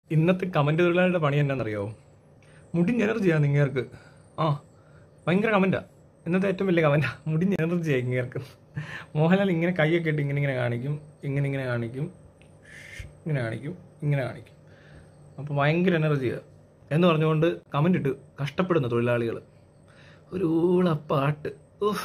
ഇന്നത്തെ കമൻറ്റ് തൊഴിലാളിയുടെ പണി എന്നാണെന്നറിയോ മുടിഞ്ഞ എനർജിയാണ് നിങ്ങേർക്ക് ആ ഭയങ്കര കമൻറ്റാ ഇന്നത്തെ ഏറ്റവും വലിയ കമൻറ്റാ മുടിഞ്ഞ എനർജിയാണ് ഇങ്ങേർക്ക് മോഹൻലാൽ ഇങ്ങനെ കൈയൊക്കെ ഇട്ട് ഇങ്ങനെ ഇങ്ങനെ കാണിക്കും ഇങ്ങനെ ഇങ്ങനെ കാണിക്കും ഇങ്ങനെ കാണിക്കും ഇങ്ങനെ കാണിക്കും അപ്പോൾ ഭയങ്കര എനർജിയാണ് എന്ന് പറഞ്ഞുകൊണ്ട് കമൻ്റ് ഇട്ട് കഷ്ടപ്പെടുന്ന തൊഴിലാളികൾ ഒരു ഊളപ്പാട്ട് ഉഫ്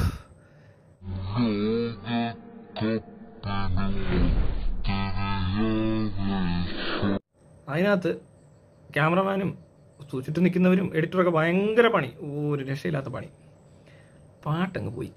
അതിനകത്ത് ക്യാമറമാനും ചുറ്റും നിൽക്കുന്നവരും എഡിറ്ററൊക്കെ ഭയങ്കര പണി ഒരു രക്ഷയില്ലാത്ത പണി പാട്ടങ്ങ് പോയി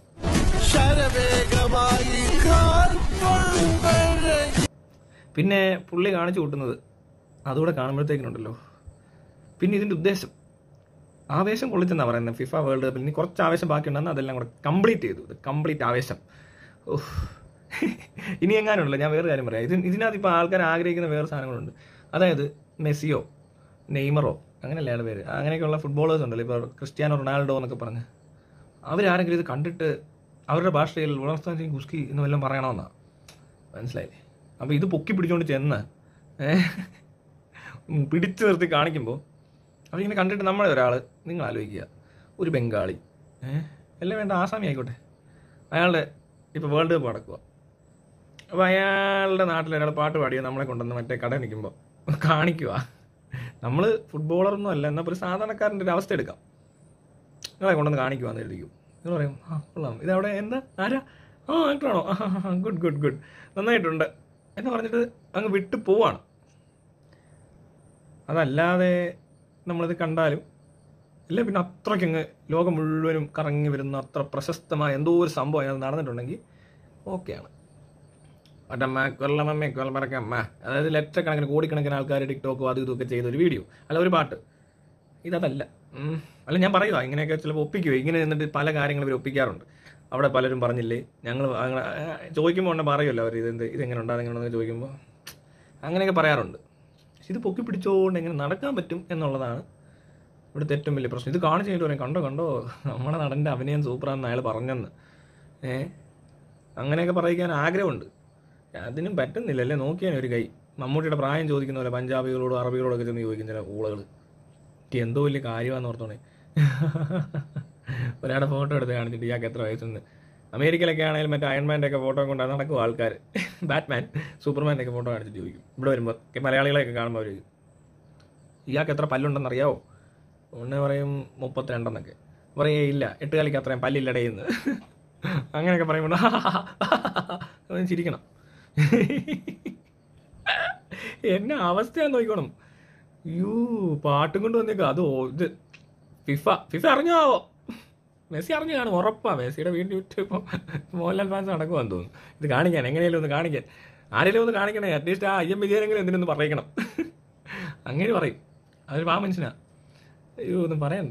ശരവേഗമായി കാൽ കൊണ്ടഴകി പിന്നെ പുള്ളി കാണിച്ചു കൂട്ടുന്നത് അതുകൂടെ കാണുമ്പോഴത്തേക്കിനുണ്ടല്ലോ പിന്നെ ഇതിൻ്റെ ഉദ്ദേശം ആവേശം കൊള്ളിച്ചെന്നാ പറയുന്നത് ഫിഫ വേൾഡ് കപ്പിൽ ഇനി കുറച്ച് ആവേശം ബാക്കിയുണ്ടെന്ന് അതെല്ലാം കൂടെ കംപ്ലീറ്റ് ചെയ്തു ഇത് കംപ്ലീറ്റ് ആവേശം ഓഹ് ഇനി എങ്ങാനുണ്ടല്ലോ ഞാൻ വേറെ കാര്യം പറയാം ഇത് ഇതിനകത്ത് ഇപ്പോൾ ആൾക്കാർ ആഗ്രഹിക്കുന്ന വേറെ സാധനങ്ങളുണ്ട് അതായത് മെസ്സിയോ നെയ്മറോ അങ്ങനെയല്ല അയാളുടെ പേര് അങ്ങനെയൊക്കെയുള്ള ഫുട്ബോളേഴ്സ് ഉണ്ടല്ലോ ഇപ്പോൾ ക്രിസ്ത്യാനോ റൊണാൾഡോ എന്നൊക്കെ പറഞ്ഞ് അവരാരെങ്കിലും ഇത് കണ്ടിട്ട് അവരുടെ ഭാഷയിൽ വളർത്താൻ കുസ്കി എന്ന് വല്ലതും പറയണമെന്നാണ് മനസ്സിലായില്ലേ അപ്പോൾ ഇത് പൊക്കി പിടിച്ചുകൊണ്ട് ചെന്ന് ഏഹ്, ഉം, പിടിച്ചു നിർത്തി കാണിക്കുമ്പോൾ അവരിങ്ങനെ കണ്ടിട്ട് നമ്മളെ ഒരാൾ നിങ്ങൾ ആലോചിക്കുക ഒരു ബംഗാളി ഏഹ് എല്ലാം വേണ്ട ആസാമി ആയിക്കോട്ടെ അയാളുടെ ഇപ്പോൾ വേൾഡ് കപ്പ് നടക്കുക അപ്പോൾ അയാളുടെ നാട്ടിൽ ഒരാൾ പാട്ട് പാടിയ നമ്മളെ കൊണ്ടുവന്ന് മറ്റേ കട നിൽക്കുമ്പോൾ കാണിക്കുക നമ്മൾ ഫുട്ബോളറൊന്നും അല്ല എന്നാൽ ഒരു സാധാരണക്കാരൻ്റെ ഒരു അവസ്ഥ എടുക്കാം നിങ്ങളെ കൊണ്ടുവന്ന് കാണിക്കുവാന്ന് എഴുതിക്കും നിങ്ങൾ പറയും ആ കൊള്ളാം ഇതവിടെ എന്താ ആരാ ആ ആക്ടറാണോ ആ ഗുഡ് ഗുഡ് ഗുഡ് നന്നായിട്ടുണ്ട് എന്ന് പറഞ്ഞിട്ട് അങ്ങ് വിട്ടു പോവാണ് അതല്ലാതെ നമ്മളിത് കണ്ടാലും ഇല്ല പിന്നെ അത്രയ്ക്കങ്ങ് ലോകം മുഴുവനും കറങ്ങി വരുന്ന അത്ര പ്രശസ്തമായ എന്തോ ഒരു സംഭവം അതിനകത്ത് നടന്നിട്ടുണ്ടെങ്കിൽ ഓക്കെയാണ് ഒറ്റമ്മ കൊല്ലമമ്മ കൊല്ലമറക്കമ്മ അതായത് ലക്ഷക്കണക്കിന് കോടിക്കണക്കിന് ആൾക്കാർ ടിക്ടോക്കും അതും ഇതൊക്കെ ചെയ്ത ഒരു വീഡിയോ അല്ല ഒരു പാട്ട് ഇതല്ല ഉം. അല്ല ഞാൻ പറയുക ഇങ്ങനെയൊക്കെ ചിലപ്പോൾ ഒപ്പിക്കുമോ ഇങ്ങനെ നിന്നിട്ട് പല കാര്യങ്ങളും ഇവർ ഒപ്പിക്കാറുണ്ട് അവിടെ പലരും പറഞ്ഞില്ലേ ഞങ്ങൾ ചോദിക്കുമ്പോൾ ഉണ്ടെ പറയുമല്ലോ അവർ ഇതെന്ത് ഇതെങ്ങനെ ഉണ്ടാകും എങ്ങനെ ഉണ്ടെന്ന് ചോദിക്കുമ്പോൾ അങ്ങനെയൊക്കെ പറയാറുണ്ട് പക്ഷെ ഇത് പൊക്കി പിടിച്ചോണ്ട് എങ്ങനെ നടക്കാൻ പറ്റും എന്നുള്ളതാണ് ഇവിടുത്തെ ഏറ്റവും വലിയ പ്രശ്നം ഇത് കാണിച്ചു കഴിഞ്ഞിട്ട് പറയും കണ്ടോ കണ്ടോ നമ്മുടെ നടൻ്റെ അഭിനയം സൂപ്പറാന്ന് അയാൾ പറഞ്ഞെന്ന് ഏ അങ്ങനെയൊക്കെ പറയിക്കാൻ ആഗ്രഹമുണ്ട് അതിനും പറ്റുന്നില്ല അല്ലേ നോക്കിയാൽ ഒരു കൈ മമ്മൂട്ടിയുടെ പ്രായം ചോദിക്കുന്ന പോലെ പഞ്ചാബികളോടും അറബികളോടൊക്കെ ചെന്ന് ചോദിക്കും ചില ഊളകൾ എനിക്ക് എന്തോ വലിയ കാര്യമാണെന്ന് ഓർത്തോണേ ഒരാളുടെ ഫോട്ടോ എടുത്ത് കാണിച്ചിട്ട് ഇയാൾക്ക് എത്ര വയസ്സുണ്ട് അമേരിക്കയിലൊക്കെ ആണെങ്കിലും മറ്റേ അയൺമാൻ്റെ ഒക്കെ ഫോട്ടോ കൊണ്ടാണ് നടക്കും ആൾക്കാർ ബാറ്റ്മാൻ സൂപ്പർമാൻ്റെ ഒക്കെ ഫോട്ടോ കാണിച്ചിട്ട് ചോദിക്കും ഇവിടെ വരുമ്പോൾ മലയാളികളെയൊക്കെ കാണുമ്പോൾ അവർ ഇയാൾക്ക് എത്ര പല്ലുണ്ടെന്ന് അറിയാവോ ഒന്ന് പറയും മുപ്പത്തിരണ്ടെന്നൊക്കെ പറയേ ഇല്ല എട്ട് കാലിക്ക് അത്രയും പല്ലില്ലടയുന്നു അങ്ങനെയൊക്കെ പറയുമ്പോൾ അവൻ ചിരിക്കണം എന്നെ അവസ്ഥയാന്ന് നോക്കിക്കോണം യൂ പാട്ടും കൊണ്ട് വന്നേക്ക അതോ ഇത് ഫിഫ ഫിഫ അറിഞ്ഞാവോ മെസ്സി അറിഞ്ഞു കാണും ഉറപ്പാ മെസ്സിയുടെ വീടിൻ്റെ ചുറ്റും ഇപ്പോൾ മോഹൻലാൽ ഫാൻസ് നടക്കുവാന്ന് തോന്നുന്നു ഇത് കാണിക്കാൻ എങ്ങനെയാലും ഒന്ന് കാണിക്കാൻ ആരെങ്കിലും ഒന്ന് കാണിക്കണേ അറ്റ്ലീസ്റ്റ് ആ ഐ എം വിജയനെങ്കിലും എന്തിനൊന്ന് പറയിക്കണം അങ്ങനെ പറയും അതൊരു പാ മനുഷ്യനാ അയ്യോ ഒന്നും പറയണ്ട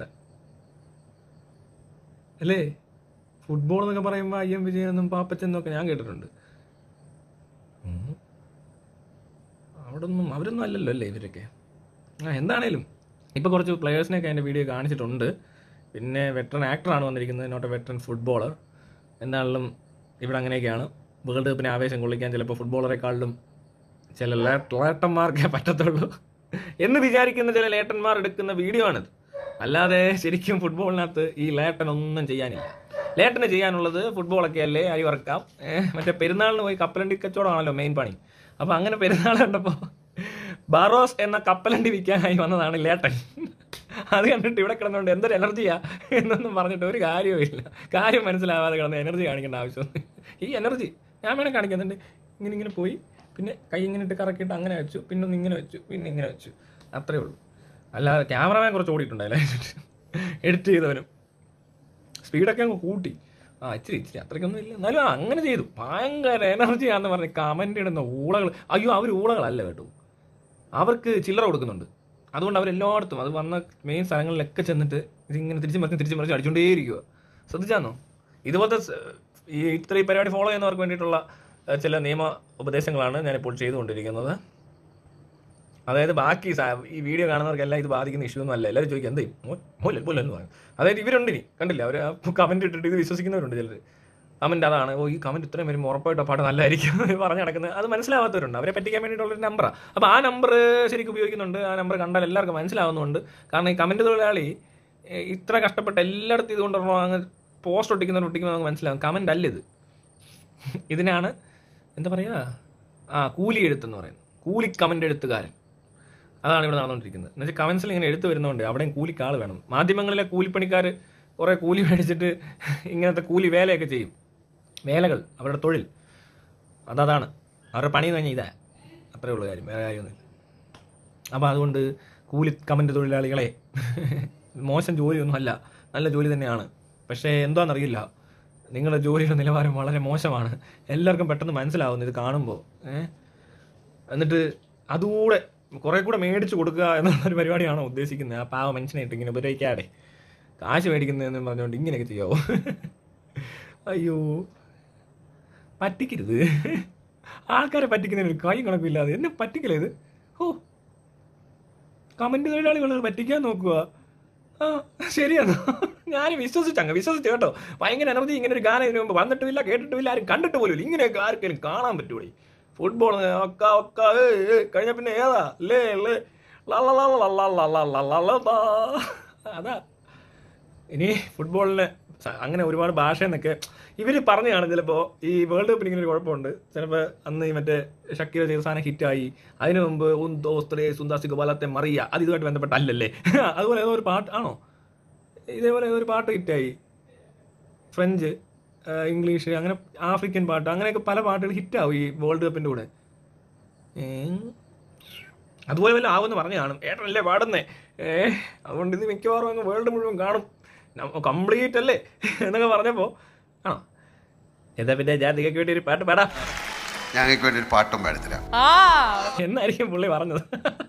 അല്ലേ ഫുട്ബോൾ എന്നൊക്കെ പറയുമ്പോൾ ഐ എം വിജയനെന്നും പാപ്പച്ചെന്നൊക്കെ ഞാൻ കേട്ടിട്ടുണ്ട് ഉം. അവിടൊന്നും അവരൊന്നും അല്ലല്ലോ അല്ലേ ഇവരൊക്കെ ആ എന്താണേലും ഇപ്പോൾ കുറച്ച് പ്ലെയേഴ്സിനെയൊക്കെ അതിൻ്റെ വീഡിയോ കാണിച്ചിട്ടുണ്ട് പിന്നെ വെറ്ററൻ ആക്ടറാണ് വന്നിരിക്കുന്നത് നോട്ട് എ വെറ്ററൻ ഫുട്ബോളർ എന്താണെങ്കിലും ഇവിടെ അങ്ങനെയൊക്കെയാണ് വേൾഡ് കപ്പിനെ ആവേശം കൊള്ളിക്കാൻ ചിലപ്പോൾ ഫുട്ബോളറെക്കാളിലും ചില ലേ- ലേട്ടന്മാർക്കേ പറ്റത്തുള്ളൂ എന്ന് വിചാരിക്കുന്ന ചില ലേട്ടന്മാർ എടുക്കുന്ന വീഡിയോ ആണിത് അല്ലാതെ ശരിക്കും ഫുട്ബോളിനകത്ത് ഈ ലേട്ടൻ ഒന്നും ചെയ്യാനില്ല ലേട്ടന് ചെയ്യാനുള്ളത് ഫുട്ബോളൊക്കെ അല്ലേ അരി വറക്കാം ഏഹ് മറ്റേ പെരുന്നാളിന് പോയി കപ്പലണ്ടി കച്ചവടമാണല്ലോ മെയിൻ പണി അപ്പോൾ അങ്ങനെ പെരുന്നാൾ കണ്ടപ്പോൾ ബാറോസ് എന്ന കപ്പലണ്ടി വിൽക്കാനായി വന്നതാണ് ലേട്ടൻ അത് കണ്ടിട്ട് ഇവിടെ കിടന്നുകൊണ്ട് എന്തൊരു എനർജിയാ എന്നൊന്നും പറഞ്ഞിട്ട് ഒരു കാര്യവുമില്ല കാര്യം മനസ്സിലാവാതെ കിടന്ന് എനർജി കാണിക്കേണ്ട ആവശ്യമൊന്നും ഈ എനർജി ഞാൻ വേണേൽ കാണിക്കുന്നുണ്ട് ഇങ്ങനെ ഇങ്ങനെ പോയി പിന്നെ കൈ ഇങ്ങനെ ഇട്ട് കറക്കിയിട്ട് അങ്ങനെ വെച്ചു പിന്നെ ഒന്ന് ഇങ്ങനെ വെച്ചു പിന്നെ ഇങ്ങനെ വെച്ചു അത്രേ ഉള്ളൂ അല്ലാതെ ക്യാമറമാൻ കുറച്ച് ഓടിയിട്ടുണ്ടായില്ല എഡിറ്റ് ചെയ്തവനും സ്പീഡൊക്കെ അങ്ങ് കൂട്ടി ആ ഇച്ചിരി ഇച്ചിരി അത്രയ്ക്കൊന്നും ഇല്ല എന്നാലും ആ, അങ്ങനെ ചെയ്തു ഭയങ്കര എനർജിയാണെന്ന് പറഞ്ഞ് കമൻ്റ് ഇടുന്ന ഊളകൾ അയ്യോ അവർ ഊളകളല്ല കേട്ടോ അവർക്ക് ചില്ലറ കൊടുക്കുന്നുണ്ട് അതുകൊണ്ട് അവരെല്ലായിടത്തും അത് വന്ന മെയിൻ സ്ഥലങ്ങളിലൊക്കെ ചെന്നിട്ട് ഇതിങ്ങനെ തിരിച്ചു മറിച്ച് തിരിച്ചു മറിച്ച് അടിച്ചുകൊണ്ടേയിരിക്കുക ശ്രദ്ധിച്ചാന്നോ ഇതുപോലത്തെ സ- ഈ ഇത്ര ഈ പരിപാടി ഫോളോ ചെയ്യുന്നവർക്ക് വേണ്ടിയിട്ടുള്ള ഏഹ്, ചില നിയമ ഉപദേശങ്ങളാണ് ഞാനിപ്പോൾ ചെയ്തുകൊണ്ടിരിക്കുന്നത് അതായത് ബാക്കി സാ- ഈ വീഡിയോ കാണുന്നവർക്കെല്ലാം ഇത് ബാധിക്കുന്ന ഇഷ്യൂ ഒന്നും അല്ല എല്ലാവരും ചോദിക്കും എന്തേ മൂലൻ മൂലൻ എന്ന് പറയും അതായത് ഇവരുണ്ട് ഇനി കണ്ടില്ല അവർ കമന്റ് ഇട്ടിട്ട് ഇത് വിശ്വസിക്കുന്നവരുണ്ട് ചിലർ കമൻറ്റ് അതാണ് ഓ ഈ കമൻറ്റ് ഇത്രയും വരുമ്പോൾ ഉറപ്പായിട്ടും ആ പാട്ട് നല്ലതായിരിക്കും എന്ന് പറഞ്ഞ് നടക്കുന്നത് അത് മനസ്സിലാവാത്തവരുണ്ട് അവരെ പറ്റിക്കാൻ വേണ്ടിയിട്ടുള്ളൊരു നമ്പറാണ് അപ്പോൾ ആ നമ്പർ ശരിക്കും ഉപയോഗിക്കുന്നുണ്ട് ആ നമ്പർ കണ്ടാൽ എല്ലാവർക്കും മനസ്സിലാവുന്നുണ്ട് കാരണം ഈ കമൻറ്റ് തൊഴിലാളി ഏ, ഇത്ര കഷ്ടപ്പെട്ട് എല്ലായിടത്തും ഇതുകൊണ്ടുള്ള അങ്ങ് പോസ്റ്റ് ഒട്ടിക്കുന്നവർ ഒട്ടിക്കുന്നത് നമുക്ക് മനസ്സിലാവും കമൻ്റ് അല്ല ഇത് ഇതിനാണ് എന്താ പറയുക ആ കൂലി എഴുത്തെന്ന് പറയുന്നത് കൂലി കമൻ്റ് എഴുത്തുകാരൻ അതാണ് ഇവിടെ നടന്നുകൊണ്ടിരിക്കുന്നത് എന്നുവെച്ചാൽ കമൻസിൽ ഇങ്ങനെ എടുത്തു വരുന്നതുകൊണ്ട് അവിടെയും കൂലിക്കാൾ വേണം മാധ്യമങ്ങളിലെ കൂലിപ്പണിക്കാർ കുറേ കൂലി മേടിച്ചിട്ട് ഇങ്ങനത്തെ കൂലി വേലയൊക്കെ ചെയ്യും വേലകൾ അവരുടെ തൊഴിൽ അതതാണ് അവരുടെ പണി എന്ന് പറഞ്ഞാൽ ഇതാ അത്രേ ഉള്ളൂ കാര്യം വേറെ കാര്യമൊന്നുമില്ല അപ്പോൾ അതുകൊണ്ട് കൂലി കമൻറ്റ് തൊഴിലാളികളെ മോശം ജോലിയൊന്നും അല്ല നല്ല ജോലി തന്നെയാണ് പക്ഷേ എന്താണെന്നറിയില്ല നിങ്ങളുടെ ജോലിയുടെ നിലവാരം വളരെ മോശമാണ് എല്ലാവർക്കും പെട്ടെന്ന് മനസ്സിലാവുന്നു ഇത് കാണുമ്പോൾ ഏഹ് എന്നിട്ട് അതുകൂടെ കുറെ കൂടെ മേടിച്ച് കൊടുക്കുക എന്നുള്ളൊരു പരിപാടിയാണോ ഉദ്ദേശിക്കുന്നത് ആ പാവ മനുഷ്യനായിട്ട് ഇങ്ങനെ ഉപദ്രവിക്കാതെ കാശ് മേടിക്കുന്നതെന്ന് പറഞ്ഞുകൊണ്ട് ഇങ്ങനെയൊക്കെ ചെയ്യാവോ അയ്യോ പറ്റിക്കരുത് ആൾക്കാരെ പറ്റിക്കുന്നതിന് ഒരു കൈ കണക്കില്ലാതെ എന്നെ പറ്റിക്കലേ ഇത് ഓ കമന്റ് തൊഴിലാളികൾ പറ്റിക്കാൻ നോക്കുക ആ ശരിയാണോ ഞാൻ വിശ്വസിച്ചങ്ങ് വിശ്വസിച്ചു കേട്ടോ ഭയങ്കര എനർജി ഇങ്ങനെ ഒരു ഗാനം ഇതിനു മുമ്പ് വന്നിട്ടുമില്ല കേട്ടിട്ടുമില്ല ആരും കണ്ടിട്ട് പോലും ഇല്ല ഇങ്ങനെയൊക്കെ ആർക്കെങ്കിലും കാണാൻ പറ്റൂടെ ഫുട്ബോൾ ഒക്ക ഒക്ക ഏ, ഏ, കഴിഞ്ഞ പിന്നെ ഏതാ ലേ ലേ ലളളളളളളളളളളളള. അതാ ഇനി ഫുട്ബോളിന് സ- അങ്ങനെ ഒരുപാട് ഭാഷ എന്നൊക്കെ ഇവർ പറഞ്ഞു കാണും ചിലപ്പോൾ ഈ വേൾഡ് കപ്പിന് ഇങ്ങനെ ഒരു കുഴപ്പമുണ്ട് ചിലപ്പോൾ അന്ന് ഈ മറ്റേ ഷക്കീർ ചെയ്ത സാധനം ഹിറ്റായി അതിനു മുമ്പ് ഉൻ ദോസ്ത്രേ സുന്ദാസിക ബലത്തെ മറിയ അത് ഇതുമായിട്ട് ബന്ധപ്പെട്ടല്ലല്ലേ അതുപോലെ ഏതോ ഒരു പാട്ട് ആണോ ഇതേപോലെ ഏതോ ഒരു പാട്ട് ഹിറ്റായി ഫ്രഞ്ച് ആ, ഇംഗ്ലീഷ് അങ്ങനെ ആഫ്രിക്കൻ പാട്ട് അങ്ങനെയൊക്കെ പല പാട്ടുകൾ ഹിറ്റാവും ഈ വേൾഡ് കപ്പിൻ്റെ കൂടെ ഏ? അതുപോലെ വല്ല ആവുമെന്ന് പറഞ്ഞു കാണും ഏട്ടനല്ലേ പാടുന്നേ ഏ അതുകൊണ്ട് ഇത് മിക്കവാറും അങ്ങ് വേൾഡ് മുഴുവൻ കാണും കംപ്ലീറ്റ് അല്ലേ എന്നൊക്കെ പറഞ്ഞപ്പോൾ ആണോ എന്താ പിന്നെ ജാതികയ്ക്ക് വേണ്ടി ഒരു പാട്ട് പാടാം ഞങ്ങൾക്ക് വേണ്ടി ഒരു പാട്ടും പാടത്തില്ല എന്നായിരിക്കും പുള്ളി പറഞ്ഞത്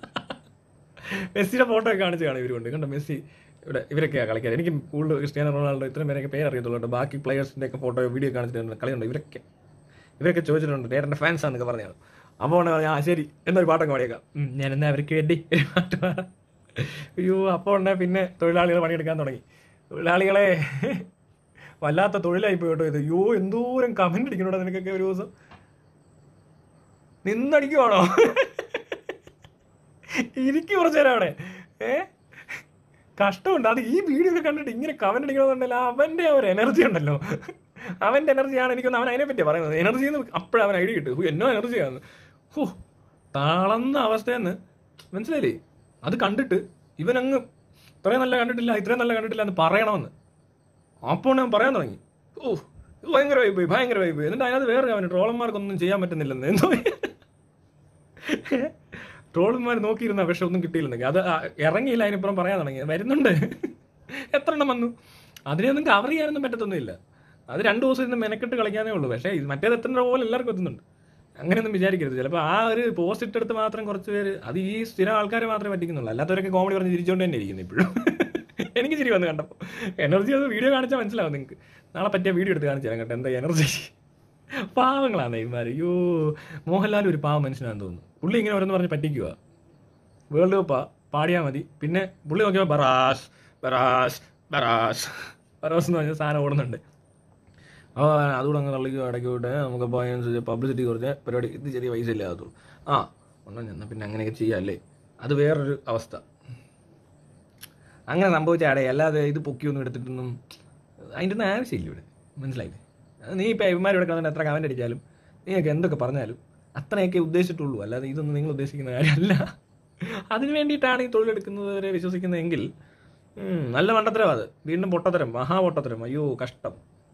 മെസ്സിയുടെ ഫോട്ടോ ഒക്കെ കാണിച്ച് കാണും ഇവരുണ്ട് കണ്ടോ മെസ്സി ഇവിടെ ഇവരൊക്കെയാണ് കളിക്കാൻ എനിക്ക് കൂടുതൽ ക്രിസ്ത്യാനോ റൊണാൾഡോ ഇത്രയും പേരൊക്കെ പേര് അറിയത്തുള്ളൂ ബാക്കി പ്ലേയേഴ്സിൻ്റെ ഒക്കെ ഫോട്ടോ വീഡിയോ കാണിച്ചിട്ടുണ്ട് കളിയുണ്ട് ഇവരൊക്കെ ഇവരൊക്കെ ചോദിച്ചിട്ടുണ്ട് ഏട്ടൻ്റെ ഫാൻസ് ആണെന്നൊക്കെ പറഞ്ഞാണ് അപ്പോൾ പറഞ്ഞു ആ ശരി എന്നൊരു പാട്ടൊക്കെ പാടിയേക്കാം ഉം, ഞാൻ എന്നാ അവർക്ക് വേണ്ടി ഒരു പാട്ട് പാടാം അയ്യോ അപ്പോൾ ഉടനെ പിന്നെ തൊഴിലാളികൾ പണിയെടുക്കാൻ തുടങ്ങി തൊഴിലാളികളെ വല്ലാത്ത തൊഴിലായി പോയി കേട്ടോ ഇത് അയ്യോ എന്തോരം കമന്റ് അടിക്കണോടാ നിനക്കൊക്കെ ഒരു ദിവസം നിന്നടിക്കുവാണോ ഇരിക്കും കുറച്ചു നേരം അവിടെ ഏ കഷ്ടമുണ്ട് അത് ഈ വീഡിയോ ഒക്കെ കണ്ടിട്ട് ഇങ്ങനെ കമന്റ് അടിക്കണമെന്നുണ്ടല്ലോ അവന്റെ ആ ഒരു എനർജി ഉണ്ടല്ലോ അവന്റെ എനർജിയാണ് എനിക്കൊന്ന് അവൻ അതിനെ പറ്റിയാ പറയുന്നത് എനർജി എന്ന് അപ്പോഴവൻ അവൻ ഐഡിയ കിട്ടും എന്നോ എനർജിയാണ് ഹോ താളന്ന അവസ്ഥയെന്ന് മനസ്സിലായില്ലേ അത് കണ്ടിട്ട് ഇവനങ്ങ് ഇത്രയും നല്ല കണ്ടിട്ടില്ല ഇത്രയും നല്ല കണ്ടിട്ടില്ല എന്ന് പറയണമെന്ന് അപ്പോൾ ഞാൻ പറയാൻ തുടങ്ങി ഓ ഇത് ഭയങ്കര വൈബ് ഭയങ്കര വൈബ് എന്നിട്ട് അതിനകത്ത് വേറെ അവന് ട്രോളന്മാർക്കൊന്നും ചെയ്യാൻ പറ്റുന്നില്ലെന്ന് എന്തോ ട്രോളന്മാർ നോക്കിയിരുന്ന പക്ഷെ ഒന്നും കിട്ടിയില്ലെന്നെങ്കിൽ അത് ആ ഇറങ്ങിയില്ല അതിനിപ്പുറം പറയാൻ തുടങ്ങി വരുന്നുണ്ട് എത്ര എണ്ണം വന്നു അതിനെയൊന്നും കവർ ചെയ്യാനൊന്നും പറ്റത്തൊന്നുമില്ല അത് രണ്ട് ദിവസം ഇന്ന് മെനക്കെട്ട് കളിക്കാനേ ഉള്ളൂ പക്ഷേ ഇത് മറ്റേത് എത്തുന്ന പോലെ എല്ലാവർക്കും എത്തുന്നുണ്ട് അങ്ങനെയൊന്നും വിചാരിക്കരുത് ചിലപ്പോൾ ആ ഒരു പോസ്റ്റ് ഇട്ടെടുത്ത് മാത്രം കുറച്ച് പേര് അത് ഈ സ്ഥിരം ആൾക്കാരെ മാത്രമേ പറ്റിക്കുന്നുള്ളൂ അല്ലാത്തവരൊക്കെ കോമഡി പറഞ്ഞ് ചിരിച്ചുകൊണ്ട് തന്നെ ഇരിക്കുന്നു ഇപ്പോഴും എനിക്ക് ചിരി വന്ന് കണ്ടപ്പോൾ എനർജി അത് വീഡിയോ കാണിച്ചാൽ മനസ്സിലാവും നിങ്ങൾക്ക് നാളെ പറ്റിയ വീഡിയോ എടുത്ത് കാണിച്ചു തരാം കേട്ടോ എന്താ എനർജി പാവങ്ങളാണ് ഇവന്മാർ അയ്യോ മോഹൻലാൽ ഒരു പാവ മനുഷ്യനാണെന്ന് തോന്നുന്നു പുള്ളി ഇങ്ങനെ ഓരോന്ന് പറഞ്ഞ് പറ്റിക്കുക വേൾഡ് കപ്പാ പാടിയാൽ മതി പിന്നെ പുള്ളി നോക്കിയപ്പോൾ ബറാസ് ബറാസ് ബറാസ് ബറാസ് എന്ന് പറഞ്ഞ സാധനം ഓടുന്നുണ്ട് അപ്പോൾ അതുകൂടെ അങ്ങ് തള്ളിക്കോ ഇടയ്ക്കോട്ടെ നമുക്ക് അപ്പോൾ അതിനനുസരിച്ച് പബ്ലിസിറ്റി കുറച്ച് പരിപാടി ഇത് ചെറിയ പൈസ ഇല്ല അതുള്ളൂ ആ ഉണ്ടോ എന്നാൽ പിന്നെ അങ്ങനെയൊക്കെ ചെയ്യാം അല്ലേ അത് വേറൊരു അവസ്ഥ അങ്ങനെ സംഭവിച്ചാടേ അല്ലാതെ ഇത് പൊക്കിയൊന്നും എടുത്തിട്ടൊന്നും അതിൻ്റെ ഒന്നും ആവശ്യമില്ല ഇവിടെ മനസ്സിലായില്ലേ അത് നീ ഇപ്പോൾ ഇവന്മാർ ഇവിടെ കിടന്നിട്ട് എത്ര കമൻ്റ് അടിച്ചാലും നീയൊക്കെ എന്തൊക്കെ പറഞ്ഞാലും അത്രയൊക്കെ ഉദ്ദേശിച്ചിട്ടുള്ളൂ അല്ലാതെ ഇതൊന്നും നിങ്ങൾ ഉദ്ദേശിക്കുന്ന കാര്യമല്ല അതിന് വേണ്ടിയിട്ടാണ് ഈ തൊഴിലെടുക്കുന്നവരെ വിശ്വസിക്കുന്നതെങ്കിൽ ഉം, നല്ല മണ്ടത്തരം അത് വീണ്ടും പൊട്ടത്തരം മഹാ പൊട്ടത്തരം അയ്യോ കഷ്ടം